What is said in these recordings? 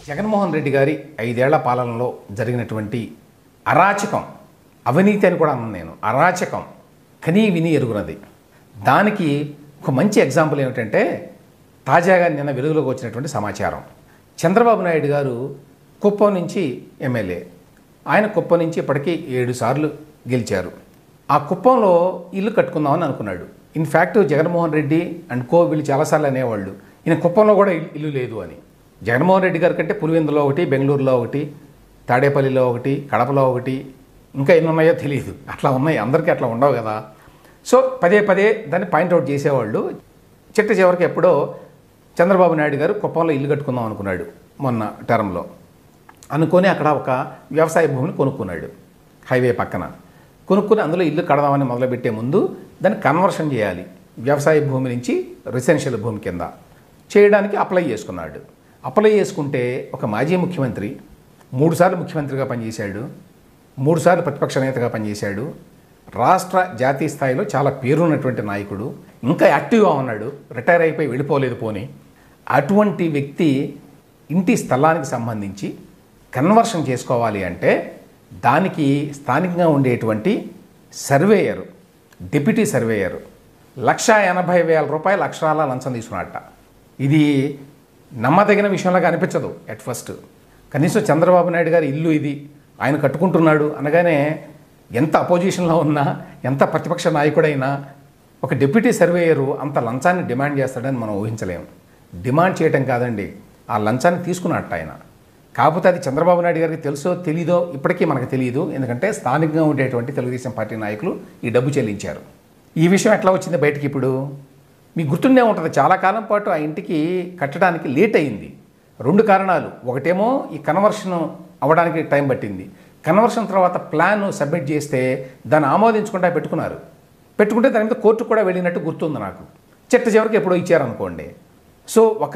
జగన్మోహన్ రెడ్డి గారి ఐదేళ్ల పాలనలో జరిగినటువంటి అరాచకం అవినీతి అని కూడా అన్నాను నేను అరాచకం కనీ విని ఎరుగునది దానికి ఒక మంచి ఎగ్జాంపుల్ ఏమిటంటే తాజాగా నిన్న వెలుగులోకి వచ్చినటువంటి సమాచారం చంద్రబాబు నాయుడు గారు కుప్పం నుంచి ఎమ్మెల్యే ఆయన కుప్పం నుంచి ఇప్పటికీ ఏడు సార్లు గెలిచారు ఆ కుప్పంలో ఇల్లు కట్టుకుందామని అనుకున్నాడు in fact Jaganmohan Reddy and co వీళ్ళు చాలాసార్లు అనేవాళ్ళు ఈయన కుప్పంలో కూడా ఇల్లు- ఇల్లు లేదు అని జగన్మోహన్ రెడ్డి గారి కంటే పులివెందులో ఒకటి బెంగళూరులో ఒకటి తాడేపల్లిలో ఒకటి కడపలో ఒకటి ఇంకా ఎన్ని ఉన్నాయో తెలియదు అట్లా ఉన్నాయి అందరికీ అట్లా ఉండవు కదా సో పదే పదే దాన్ని పాయింట్అవుట్ చేసేవాళ్ళు చిట్ట చివరికి ఎప్పుడో చంద్రబాబు నాయుడు గారు కుప్పంలో ఇల్లు కట్టుకుందాం అనుకున్నాడు మొన్న టర్మ్లో అనుకొని అక్కడ ఒక వ్యవసాయ భూమిని కొనుక్కున్నాడు హైవే పక్కన కొనుక్కుని అందులో ఇల్లు కడదామని మొదలుపెట్టే ముందు దాన్ని కన్వర్షన్ చేయాలి వ్యవసాయ భూమి నుంచి రెసిడెన్షియల్ భూమి కింద చేయడానికి అప్లై చేసుకున్నాడు అప్లై చేసుకుంటే ఒక మాజీ ముఖ్యమంత్రి మూడుసార్లు ముఖ్యమంత్రిగా పనిచేశాడు మూడుసార్లు ప్రతిపక్ష నేతగా పనిచేశాడు రాష్ట్ర జాతీయ స్థాయిలో చాలా పేరున్నటువంటి నాయకుడు ఇంకా యాక్టివ్గా ఉన్నాడు రిటైర్ అయిపోయి వెళ్ళిపోలేదు పోని అటువంటి వ్యక్తి ఇంటి స్థలానికి సంబంధించి కన్వర్షన్ చేసుకోవాలి అంటే దానికి స్థానికంగా ఉండేటువంటి సర్వేయరు డిప్యూటీ సర్వేయరు లక్ష ఎనభై వేల రూపాయల అక్షరాల లంచం తీసుకున్నట్ట ఇది నమ్మదగిన విషయంలాగా అనిపించదు ఎట్ ఫస్ట్ కనీసం చంద్రబాబు నాయుడు గారి ఇల్లు ఇది ఆయన కట్టుకుంటున్నాడు అనగానే ఎంత అపోజిషన్లో ఉన్నా ఎంత ప్రతిపక్ష నాయకుడైనా ఒక డిప్యూటీ సర్వేయరు అంత లంచాన్ని డిమాండ్ చేస్తాడని మనం ఊహించలేము డిమాండ్ చేయటం కాదండి ఆ లంచాన్ని తీసుకున్నట్ట ఆయన కాకపోతే అది చంద్రబాబు నాయుడు గారికి తెలుసో తెలీదో ఇప్పటికీ మనకు తెలియదు ఎందుకంటే స్థానికంగా ఉండేటువంటి తెలుగుదేశం పార్టీ నాయకులు ఈ డబ్బు చెల్లించారు ఈ విషయం ఎట్లా వచ్చింది బయటికి ఇప్పుడు మీకు గుర్తుండే ఉంటుంది చాలా కాలం పాటు ఆ ఇంటికి కట్టడానికి లేట్ అయింది రెండు కారణాలు ఒకటేమో ఈ కన్వర్షన్ అవ్వడానికి టైం పట్టింది కన్వర్షన్ తర్వాత ప్లాన్ సబ్మిట్ చేస్తే దాన్ని ఆమోదించకుండా పెట్టుకున్నారు పెట్టుకుంటే దాని మీద కోర్టు కూడా వెళ్ళినట్టు గుర్తుంది నాకు చిట్ట చివరికి ఎప్పుడో ఇచ్చారనుకోండి సో ఒక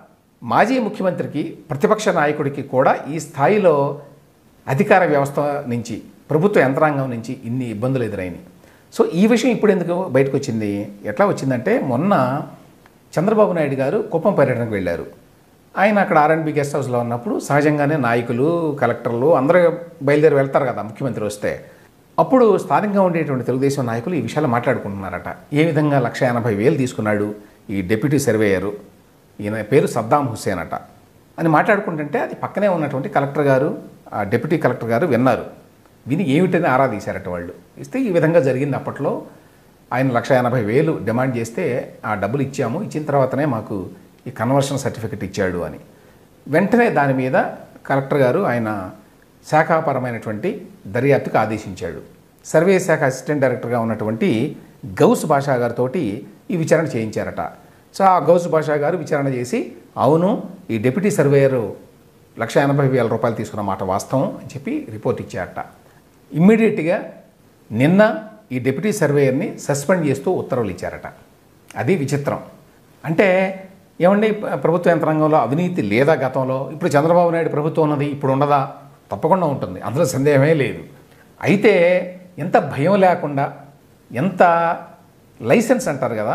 మాజీ ముఖ్యమంత్రికి ప్రతిపక్ష నాయకుడికి కూడా ఈ స్థాయిలో అధికార వ్యవస్థ నుంచి ప్రభుత్వ యంత్రాంగం నుంచి ఇన్ని ఇబ్బందులు ఎదురైనాయి సో ఈ విషయం ఇప్పుడు ఎందుకు బయటకు వచ్చింది ఎట్లా వచ్చిందంటే మొన్న చంద్రబాబు నాయుడు గారు కుప్పం పర్యటనకు వెళ్ళారు ఆయన అక్కడ ఆర్ఎండ్బి గెస్ట్ హౌస్లో ఉన్నప్పుడు సహజంగానే నాయకులు కలెక్టర్లు అందరూ బయలుదేరి వెళ్తారు కదా ముఖ్యమంత్రి వస్తే అప్పుడు స్థానికంగా ఉండేటువంటి తెలుగుదేశం నాయకులు ఈ విషయాలు మాట్లాడుకుంటున్నారట ఏ విధంగా లక్ష ఎనభై వేలు తీసుకున్నాడు ఈ డిప్యూటీ సర్వేయరు ఈయన పేరు సద్దాం హుస్సేన్ అట అని మాట్లాడుకుంటుంటే అది పక్కనే ఉన్నటువంటి కలెక్టర్ గారు ఆ డిప్యూటీ కలెక్టర్ గారు విన్నారు విని ఏమిటని ఆరా తీశారట వాళ్ళు ఇస్తే ఈ విధంగా జరిగింది అప్పట్లో ఆయన లక్ష ఎనభై వేలు డిమాండ్ చేస్తే ఆ డబ్బులు ఇచ్చాము ఇచ్చిన తర్వాతనే మాకు ఈ కన్వర్షన్ సర్టిఫికెట్ ఇచ్చాడు అని వెంటనే దాని మీద కలెక్టర్ గారు ఆయన శాఖాపరమైనటువంటి దర్యాప్తుకు ఆదేశించాడు సర్వే శాఖ అసిస్టెంట్ డైరెక్టర్గా ఉన్నటువంటి గౌస్ భాషా గారితో ఈ విచారణ చేయించారట సో ఆ గౌస్ భాషా గారు విచారణ చేసి అవును ఈ డిప్యూటీ సర్వేయరు లక్ష ఎనభై వేల రూపాయలు తీసుకున్న మాట వాస్తవం అని చెప్పి రిపోర్ట్ ఇచ్చారట ఇమ్మీడియట్గా నిన్న ఈ డిప్యూటీ సర్వేయర్ని సస్పెండ్ చేస్తూ ఉత్తర్వులు ఇచ్చారట అది విచిత్రం అంటే ఏమండి ప- ప్రభుత్వ యంత్రాంగంలో అవినీతి లేదా గతంలో ఇప్పుడు చంద్రబాబు నాయుడు ప్రభుత్వం ఉన్నది ఇప్పుడు ఉండదా తప్పకుండా ఉంటుంది అందులో సందేహమే లేదు అయితే ఎంత భయం లేకుండా ఎంత లైసెన్స్ అంటారు కదా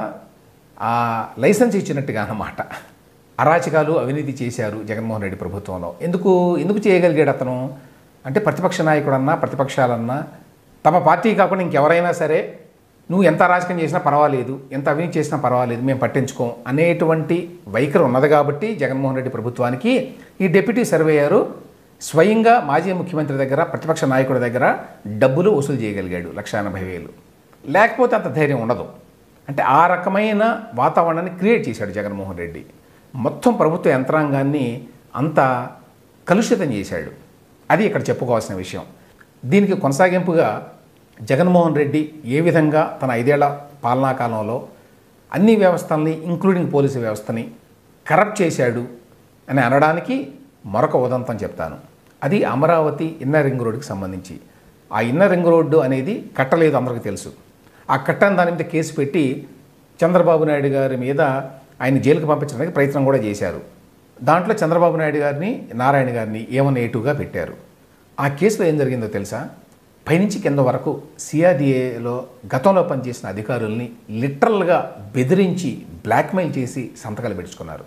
ఆ లైసెన్స్ ఇచ్చినట్టుగా అన్నమాట అరాచకాలు అవినీతి చేశారు జగన్మోహన్ రెడ్డి ప్రభుత్వంలో ఎందుకు ఎందుకు చేయగలిగాడు అతను అంటే ప్రతిపక్ష నాయకుడన్నా ప్రతిపక్షాలన్నా తమ పార్టీ కాకుండా ఇంకెవరైనా సరే నువ్వు ఎంత అరాచకం చేసినా పర్వాలేదు ఎంత అవినీతి చేసినా పర్వాలేదు మేము పట్టించుకోం అనేటువంటి వైఖరి ఉన్నది కాబట్టి జగన్మోహన్ రెడ్డి ప్రభుత్వానికి ఈ డిప్యూటీ సర్వేయరు స్వయంగా మాజీ ముఖ్యమంత్రి దగ్గర ప్రతిపక్ష నాయకుడి దగ్గర డబ్బులు వసూలు చేయగలిగాడు లక్ష ఎనభై వేలు లేకపోతే అంత ధైర్యం ఉండదు అంటే ఆ రకమైన వాతావరణాన్ని క్రియేట్ చేశాడు జగన్మోహన్ రెడ్డి మొత్తం ప్రభుత్వ యంత్రాంగాన్ని అంత కలుషితం చేశాడు అది ఇక్కడ చెప్పుకోవాల్సిన విషయం దీనికి కొనసాగింపుగా జగన్మోహన్ రెడ్డి ఏ విధంగా తన ఐదేళ్ల పాలనా కాలంలో అన్ని వ్యవస్థల్ని ఇంక్లూడింగ్ పోలీసు వ్యవస్థని కరప్ట్ చేశాడు అని అనడానికి మరొక ఉదంతం చెప్తాను అది అమరావతి ఇన్నర్ రింగ్ రోడ్డుకి సంబంధించి ఆ ఇన్నర్ రింగ్ రోడ్డు అనేది కట్టలేదు అందరికీ తెలుసు ఆ కట్టని దాని మీద కేసు పెట్టి చంద్రబాబు నాయుడు గారి మీద ఆయన జైలుకు పంపించడానికి ప్రయత్నం కూడా చేశారు దాంట్లో చంద్రబాబు నాయుడు గారిని నారాయణ గారిని ఏమన్నా ఏటుగా పెట్టారు ఆ కేసులో ఏం జరిగిందో తెలుసా పైనుంచి కింద వరకు సిఆర్డిఏలో గతంలో పనిచేసిన అధికారుల్ని లిటరల్గా బెదిరించి బ్లాక్మెయిల్ చేసి సంతకాలు పెట్టుకున్నారు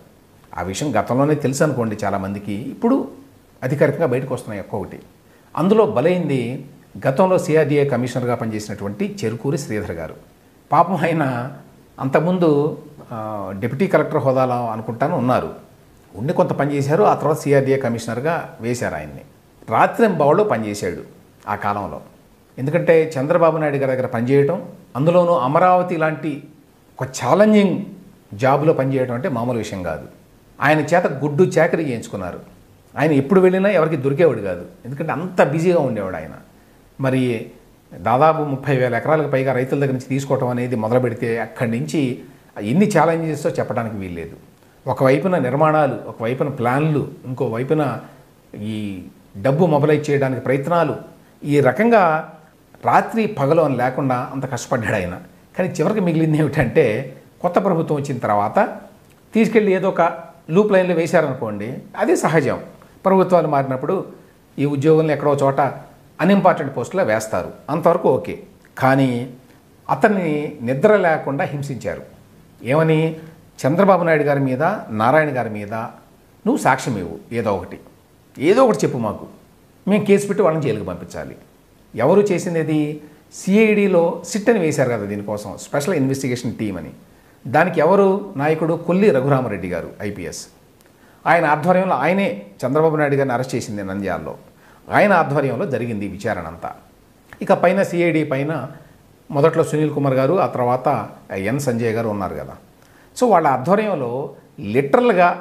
ఆ విషయం గతంలోనే తెలుసు అనుకోండి చాలామందికి ఇప్పుడు అధికారికంగా బయటకు వస్తున్నాయి ఒక్కొక్కటి అందులో బలైంది గతంలో సిఆర్డీఏ కమిషనర్గా పనిచేసినటువంటి చెరుకూరి శ్రీధర్ గారు పాపం ఆయన అంతకుముందు ఆ, డిప్యూటీ కలెక్టర్ హోదాలో అనుకుంటాను ఉన్నారు ఉండి కొంత పనిచేశారు ఆ తర్వాత సిఆర్డీఏ కమిషనర్గా వేశారు ఆయన్ని రాత్రింబవళ్ళు పనిచేశాడు ఆ కాలంలో ఎందుకంటే చంద్రబాబు నాయుడు గారి దగ్గర పనిచేయటం అందులోనూ అమరావతి లాంటి ఒక ఛాలెంజింగ్ జాబ్లో పనిచేయడం అంటే మామూలు విషయం కాదు ఆయన చేత గుడ్డు చాకరీ చేయించుకున్నారు ఆయన ఎప్పుడు వెళ్ళినా ఎవరికి దొరికేవాడు కాదు ఎందుకంటే అంత బిజీగా ఉండేవాడు ఆయన మరి దాదాపు ముప్పై వేల ఎకరాలకు పైగా రైతుల దగ్గర నుంచి తీసుకోవటం అనేది మొదలు పెడితే అక్కడి నుంచి ఎన్ని ఛాలెంజెస్తో చెప్పడానికి వీల్లేదు ఒకవైపున నిర్మాణాలు ఒకవైపున ప్లాన్లు ఇంకో వైపున ఈ డబ్బు మొబలైజ్ చేయడానికి ప్రయత్నాలు ఈ రకంగా రాత్రి పగలు అని లేకుండా అంత కష్టపడ్డాడు ఆయన కానీ చివరికి మిగిలింది ఏమిటంటే కొత్త ప్రభుత్వం వచ్చిన తర్వాత తీసుకెళ్ళి ఏదో ఒక లూప్ లైన్లో వేశారనుకోండి అది సహజం ప్రభుత్వాలు మారినప్పుడు ఈ ఉద్యోగులను ఎక్కడో చోట అన్ఇంపార్టెంట్ పోస్టులో వేస్తారు అంతవరకు ఓకే కానీ అతన్ని నిద్ర లేకుండా హింసించారు ఏమని చంద్రబాబు నాయుడు గారి మీద నారాయణ గారి మీద నువ్వు సాక్ష్యం ఇవ్వు ఏదో ఒకటి ఏదో ఒకటి చెప్పు మాకు మేము కేసు పెట్టి వాళ్ళని జైలుకి పంపించాలి ఎవరు చేసింది ఇది సిఐడిలో సిట్ అని వేశారు కదా దీనికోసం స్పెషల్ ఇన్వెస్టిగేషన్ టీం అని దానికి ఎవరు నాయకుడు కొల్లి రఘురామరెడ్డి గారు ఐపీఎస్ ఆయన ఆధ్వర్యంలో ఆయనే చంద్రబాబు నాయుడు గారిని అరెస్ట్ చేసింది నంద్యాలలో ఆయన ఆధ్వర్యంలో జరిగింది ఈ విచారణ అంతా ఇక పైన సిఐడి పైన మొదట్లో సునీల్ కుమార్ గారు ఆ తర్వాత ఎన్ సంజయ్ గారు ఉన్నారు కదా సో వాళ్ళ ఆధ్వర్యంలో లిటరల్గా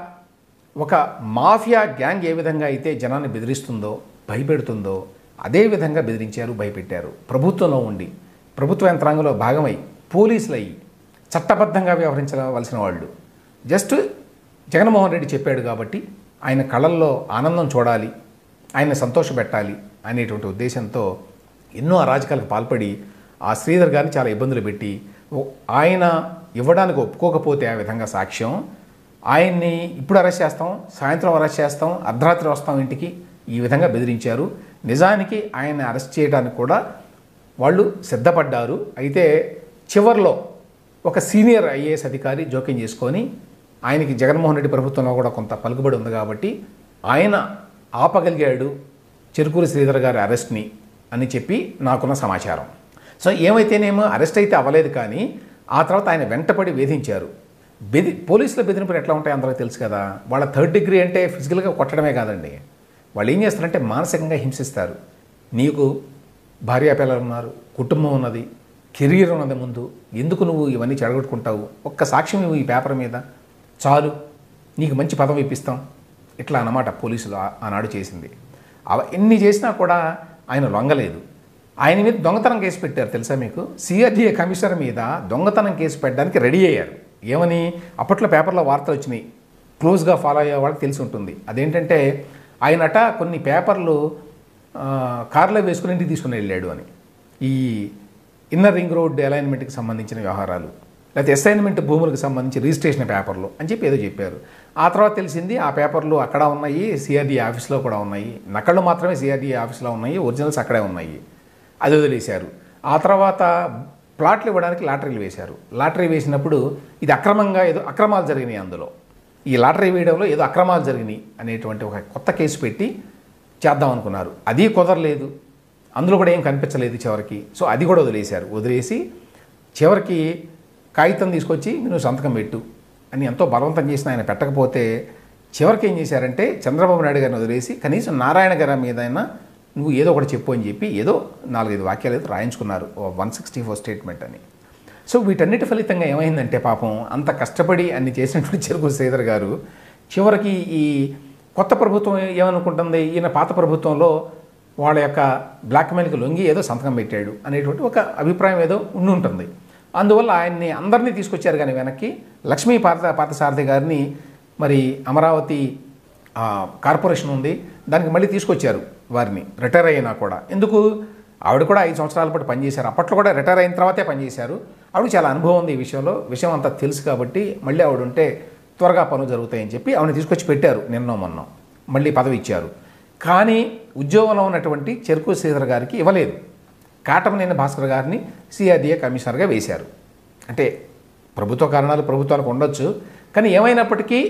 ఒక మాఫియా గ్యాంగ్ ఏ విధంగా అయితే జనాన్ని బెదిరిస్తుందో భయపెడుతుందో అదే విధంగా బెదిరించారు భయపెట్టారు ప్రభుత్వంలో ఉండి ప్రభుత్వ యంత్రాంగంలో భాగమై పోలీసులు అయ్యి చట్టబద్ధంగా వ్యవహరించవలసిన వాళ్ళు జస్ట్ జగన్మోహన్ రెడ్డి చెప్పాడు కాబట్టి ఆయన కళల్లో ఆనందం చూడాలి ఆయన సంతోషపెట్టాలి అనేటువంటి ఉద్దేశంతో ఎన్నో అరాజకాలకు పాల్పడి ఆ శ్రీధర్ గారిని చాలా ఇబ్బందులు పెట్టి ఓ- ఆయన ఇవ్వడానికి ఒప్పుకోకపోతే ఆ విధంగా సాక్ష్యం ఆయన్ని ఇప్పుడు అరెస్ట్ చేస్తాం సాయంత్రం అరెస్ట్ చేస్తాం అర్ధరాత్రి వస్తాం ఇంటికి ఈ విధంగా బెదిరించారు నిజానికి ఆయన అరెస్ట్ చేయడానికి కూడా వాళ్ళు సిద్ధపడ్డారు అయితే చివర్లో ఒక సీనియర్ ఐఏఎస్ అధికారి జోక్యం చేసుకొని ఆయనకి జగన్మోహన్ రెడ్డి ప్రభుత్వంలో కూడా కొంత పలుకుబడి ఉంది కాబట్టి ఆయన ఆపగలిగాడు చెరుకూరి శ్రీధర్ గారి అరెస్ట్ని అని చెప్పి నాకున్న సమాచారం సో ఏమైతేనేమో అరెస్ట్ అయితే అవ్వలేదు కానీ ఆ తర్వాత ఆయన వెంటపడి వేధించారు బెది పోలీసుల బెదిరింపులు ఎట్లా ఉంటాయి అందరికీ తెలుసు కదా వాళ్ళ థర్డ్ డిగ్రీ అంటే ఫిజికల్గా కొట్టడమే కాదండి వాళ్ళు ఏం చేస్తారంటే మానసికంగా హింసిస్తారు నీకు భార్యా పిల్లలు ఉన్నారు కుటుంబం ఉన్నది కెరీర్ ఉన్నది ముందు ఎందుకు నువ్వు ఇవన్నీ చెడగొట్టుకుంటావు ఒక్క సాక్ష్యం ఇవ్వు ఈ పేపర్ మీద చాలు నీకు మంచి పదవి ఇప్పిస్తాం ఇట్లా అన్నమాట పోలీసులు ఆ- ఆనాడు చేసింది అవ ఎన్ని చేసినా కూడా ఆయన లొంగలేదు ఆయన మీద దొంగతనం కేసు పెట్టారు తెలుసా మీకు సిఆర్డీఏ కమిషనర్ మీద దొంగతనం కేసు పెట్టడానికి రెడీ అయ్యారు ఏమని అప్పట్లో పేపర్లో వార్తలు వచ్చినాయి క్లోజ్గా ఫాలో అయ్యే వాళ్ళకి తెలిసి ఉంటుంది అదేంటంటే ఆయనట కొన్ని పేపర్లు ఆ, కారులో వేసుకుని ఇంటికి తీసుకుని వెళ్ళాడు అని ఈ ఇన్నర్ రింగ్ రోడ్ అలైన్మెంట్కి సంబంధించిన వ్యవహారాలు లేకపోతే అసైన్మెంట్ భూములకు సంబంధించి రిజిస్ట్రేషన్ పేపర్లు అని చెప్పి ఏదో చెప్పారు ఆ తర్వాత తెలిసింది ఆ పేపర్లు అక్కడ ఉన్నాయి సిఆర్డీ ఆఫీస్లో కూడా ఉన్నాయి నకళ్ళు మాత్రమే సిఆర్డీ ఆఫీస్లో ఉన్నాయి ఒరిజినల్స్ అక్కడే ఉన్నాయి అది వదిలేశారు ఆ తర్వాత ప్లాట్లు ఇవ్వడానికి లాటరీలు వేశారు లాటరీ వేసినప్పుడు ఇది అక్రమంగా ఏదో అక్రమాలు జరిగినాయి అందులో ఈ లాటరీ వేయడంలో ఏదో అక్రమాలు జరిగినాయి అనేటువంటి ఒక కొత్త కేసు పెట్టి చేద్దాం అనుకున్నారు అది కుదరలేదు అందులో కూడా ఏం కనిపించలేదు చివరికి సో అది కూడా వదిలేశారు వదిలేసి చివరికి కాగితం తీసుకొచ్చి నువ్వు సంతకం పెట్టు అని ఎంతో బలవంతం చేసిన ఆయన పెట్టకపోతే చివరికి ఏం చేశారంటే చంద్రబాబు నాయుడు గారిని వదిలేసి కనీసం నారాయణ గారి మీద అయినా నువ్వు ఏదో ఒకటి చెప్పు అని చెప్పి ఏదో నాలుగైదు వాక్యాలు అయితే రాయించుకున్నారు వన్ సిక్స్టీ ఫోర్ స్టేట్మెంట్ అని సో వీటన్నిటి ఫలితంగా ఏమైందంటే పాపం అంత కష్టపడి అన్ని చేసినటువంటి చెరుకు శ్రీధర్ గారు చివరికి ఈ కొత్త ప్రభుత్వం ఏమనుకుంటుంది ఈయన పాత ప్రభుత్వంలో వాళ్ళ యొక్క బ్లాక్మెయిల్కి లొంగి ఏదో సంతకం పెట్టాడు అనేటువంటి ఒక అభిప్రాయం ఏదో ఉండి ఉంటుంది అందువల్ల ఆయన్ని అందరినీ తీసుకొచ్చారు కానీ వెనక్కి లక్ష్మీ పాత పార్థసారథి గారిని మరి అమరావతి ఆ, కార్పొరేషన్ ఉంది దానికి మళ్ళీ తీసుకొచ్చారు వారిని రిటైర్ అయినా కూడా ఎందుకు ఆవిడ కూడా ఐదు సంవత్సరాల పాటు పనిచేశారు అప్పట్లో కూడా రిటైర్ అయిన తర్వాతే పనిచేశారు ఆవిడ చాలా అనుభవం ఉంది ఈ విషయంలో విషయం అంతా తెలుసు కాబట్టి మళ్ళీ ఆవిడ ఉంటే త్వరగా పనులు జరుగుతాయని చెప్పి ఆవిడని తీసుకొచ్చి పెట్టారు నిన్నో మొన్న మళ్ళీ పదవి ఇచ్చారు కానీ ఉద్యోగంలో ఉన్నటువంటి చెరుకు శ్రీధర్ గారికి ఇవ్వలేదు కాటమనేని భాస్కర్ గారిని సిఆర్డీఏ కమిషనర్గా వేశారు అంటే ప్రభుత్వ కారణాలు ప్రభుత్వానికి ఉండొచ్చు కానీ ఏమైనప్పటికీ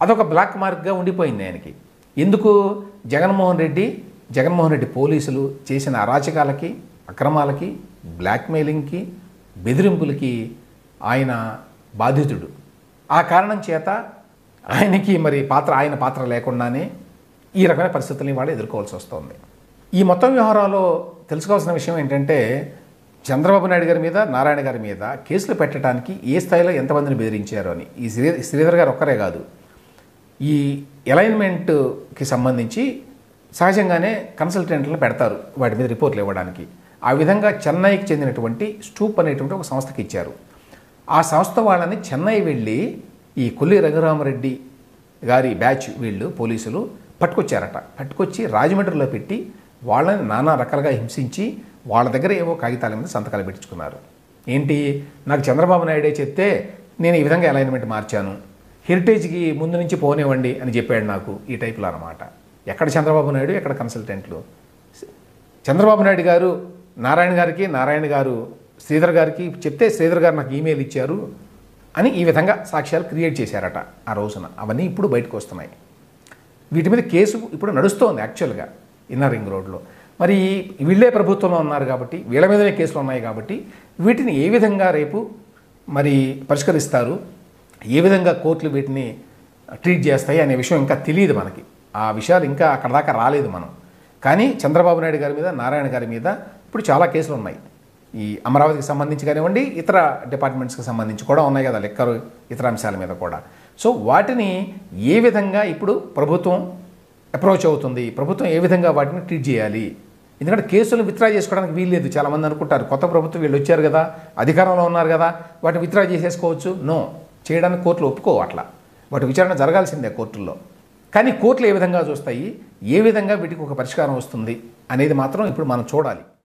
అదొక బ్లాక్ మార్క్గా ఉండిపోయింది ఆయనకి ఎందుకు జగన్మోహన్ రెడ్డి జగన్మోహన్ రెడ్డి పోలీసులు చేసిన అరాచకాలకి అక్రమాలకి బ్లాక్మెయిలింగ్కి బెదిరింపులకి ఆయన బాధితుడు ఆ కారణం చేత ఆయనకి మరి పాత్ర ఆయన పాత్ర లేకుండానే ఈ రకమైన పరిస్థితుల్ని వాళ్ళు ఎదుర్కోవాల్సి వస్తుంది ఈ మొత్తం వ్యవహారంలో తెలుసుకోవాల్సిన విషయం ఏంటంటే చంద్రబాబు నాయుడు గారి మీద నారాయణ గారి మీద కేసులు పెట్టడానికి ఏ స్థాయిలో ఎంతమందిని బెదిరించారు అని ఈ శ్రీ శ్రీధర్ గారు ఒక్కరే కాదు ఈ అలైన్మెంట్కి సంబంధించి సహజంగానే కన్సల్టెంట్లను పెడతారు వాటి మీద రిపోర్ట్లు ఇవ్వడానికి ఆ విధంగా చెన్నైకి చెందినటువంటి స్టూప్ అనేటువంటి ఒక సంస్థకి ఇచ్చారు ఆ సంస్థ వాళ్ళని చెన్నై వెళ్ళి ఈ కొల్లి రఘురామరెడ్డి గారి బ్యాచ్ వీళ్ళు పోలీసులు పట్టుకొచ్చారట పట్టుకొచ్చి రాజమండ్రిలో పెట్టి వాళ్ళని నానా రకాలుగా హింసించి వాళ్ళ దగ్గర ఏవో కాగితాల మీద సంతకాలు పెట్టించుకున్నారు ఏంటి నాకు చంద్రబాబు నాయుడే చెప్తే నేను ఈ విధంగా అలైన్మెంట్ మార్చాను హెరిటేజ్కి ముందు నుంచి పోనివ్వండి అని చెప్పాడు నాకు ఈ టైప్లో అనమాట ఎక్కడ చంద్రబాబు నాయుడు ఎక్కడ కన్సల్టెంట్లు చంద్రబాబు నాయుడు గారు నారాయణ గారికి నారాయణ గారు శ్రీధర్ గారికి చెప్తే శ్రీధర్ గారు నాకు ఈమెయిల్ ఇచ్చారు అని ఈ విధంగా సాక్ష్యాలు క్రియేట్ చేశారట ఆ రోజున అవన్నీ ఇప్పుడు బయటకు వస్తున్నాయి వీటి మీద కేసు ఇప్పుడు నడుస్తోంది యాక్చువల్గా ఇన్నర్ రింగ్ రోడ్లో మరి వీళ్ళే ప్రభుత్వంలో ఉన్నారు కాబట్టి వీళ్ళ మీదనే కేసులు ఉన్నాయి కాబట్టి వీటిని ఏ విధంగా రేపు మరి పరిష్కరిస్తారు ఏ విధంగా కోర్టులు వీటిని ట్రీట్ చేస్తాయి అనే విషయం ఇంకా తెలియదు మనకి ఆ విషయాలు ఇంకా అక్కడ దాకా రాలేదు మనం కానీ చంద్రబాబు నాయుడు గారి మీద నారాయణ గారి మీద ఇప్పుడు చాలా కేసులు ఉన్నాయి ఈ అమరావతికి సంబంధించి కానివ్వండి ఇతర డిపార్ట్మెంట్స్కి సంబంధించి కూడా ఉన్నాయి కదా లెక్కరు ఇతర అంశాల మీద కూడా సో వాటిని ఏ విధంగా ఇప్పుడు ప్రభుత్వం అప్రోచ్ అవుతుంది ప్రభుత్వం ఏ విధంగా వాటిని ట్రీట్ చేయాలి ఎందుకంటే కేసులు విత్డ్రా చేసుకోవడానికి వీల్లేదు చాలామంది అనుకుంటారు కొత్త ప్రభుత్వం వీళ్ళు వచ్చారు కదా అధికారంలో ఉన్నారు కదా వాటిని విత్డ్రా చేసేసుకోవచ్చు నో చేయడానికి కోర్టులు ఒప్పుకో అట్లా వాటి విచారణ జరగాల్సిందే కోర్టుల్లో కానీ కోర్టులు ఏ విధంగా చూస్తాయి ఏ విధంగా వీటికి ఒక పరిష్కారం వస్తుంది అనేది మాత్రం ఇప్పుడు మనం చూడాలి